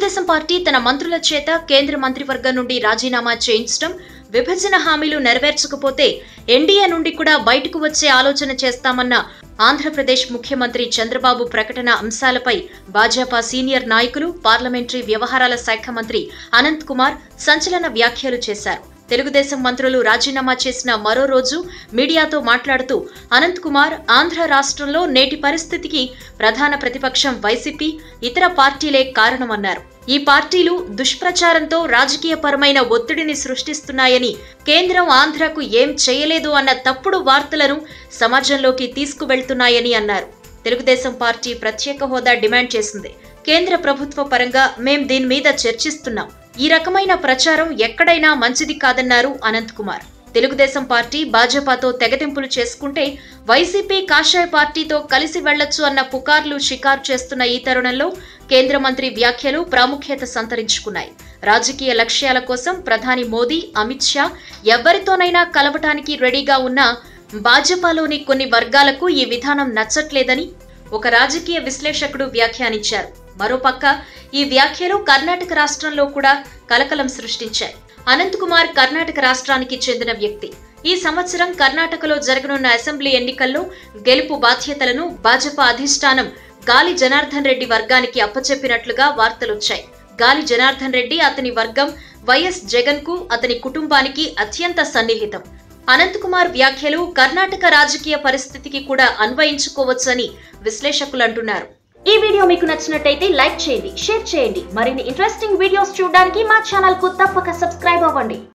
Telugu Desam party తన మంత్రుల చేత కేంద్ర మంత్రివర్గం నుండి రాజీనామా చేయించడం విభజన హామీలు నెరవేర్చకపోతే ఎన్డీఏ నుండి కూడా బయటకు వచ్చే ఆలోచన చేస్తామన్న ఆంధ్రప్రదేశ్ ముఖ్యమంత్రి చంద్రబాబు ప్రకటన అంశాలపై భాజపా సీనియర్ నాయకులు పార్లమెంటరీ వ్యవహారాల శాఖ మంత్రి అనంత్ కుమార్ సంచలన వ్యాఖ్యలు చేశారు తెలుగుదేశం మంత్రులు రాజీనామా చేసిన మరో రోజు మీడియాతో మాట్లాడుతూ అనంత్ కుమార్ ఆంధ్ర రాష్ట్రంలో నేటి పరిస్థితికి ప్రధాన ప్రతిపక్షం వైసీపీ ఇతర పార్టీలే కారణమన్నారు ఈ పార్టీలు దుష్ప్రచారంతో రాజకీయపరమైన ఒత్తిడిని సృష్టిస్తున్నాయని కేంద్రం ఆంధ్రకు ఏం చేయలేదు అన్న తప్పుడు వార్తలను సమాజంలోకి తీసుకువెళ్తున్నాయని అన్నారు తెలుగుదేశం పార్టీ ప్రత్యేక హోదా డిమాండ్ చేసింది కేంద్ర ప్రభుత్వ పరంగా మేం దీని మీద చర్చిస్తున్నాం ఈ రకమైన ప్రచారం ఎక్కడైనా మంచిది కాదన్నారు అనంత్ కుమార్ తెలుగుదేశం పార్టీ భాజపాతో తెగతింపులు చేసుకుంటే వైసీపీ కాషాయ పార్టీతో కలిసి వెళ్లొచ్చు అన్న పుకార్లు షికారు చేస్తున్న ఈ తరుణంలో కేంద్ర మంత్రి వ్యాఖ్యలు ప్రాముఖ్యత సంతరించుకున్నాయి రాజకీయ లక్ష్యాల కోసం ప్రధాని మోదీ అమిత్ షా ఎవరితోనైనా కలవటానికి రెడీగా ఉన్న భాజపాలోని కొన్ని వర్గాలకు ఈ విధానం నచ్చట్లేదని ఒక రాజకీయ విశ్లేషకుడు వ్యాఖ్యానించారు మరోపక్క ఈ వ్యాఖ్యలు కర్ణాటక రాష్ట్రంలో కూడా కలకలం సృష్టించాయి అనంత్ కుమార్ కర్ణాటక రాష్ట్రానికి చెందిన వ్యక్తి ఈ సంవత్సరం కర్ణాటకలో జరగనున్న అసెంబ్లీ ఎన్నికల్లో గెలుపు బాధ్యతలను భాజపా అధిష్టానం గాలి జనార్దన్ రెడ్డి వర్గానికి అప్పచెప్పినట్లుగా వార్తలొచ్చాయి గాలి జనార్దన్ రెడ్డి అతని వర్గం వైఎస్ జగన్ కు అతని కుటుంబానికి అత్యంత సన్నిహితం అనంత్ కుమార్ వ్యాఖ్యలు కర్ణాటక రాజకీయ పరిస్థితికి కూడా అన్వయించుకోవచ్చని విశ్లేషకులు అంటున్నారు ఈ వీడియో మీకు నచ్చినట్టయితే లైక్ చేయండి షేర్ చేయండి మరిన్ని ఇంట్రెస్టింగ్ వీడియోస్ చూడడానికి మా ఛానల్ కు తప్పక సబ్స్క్రైబ్ అవ్వండి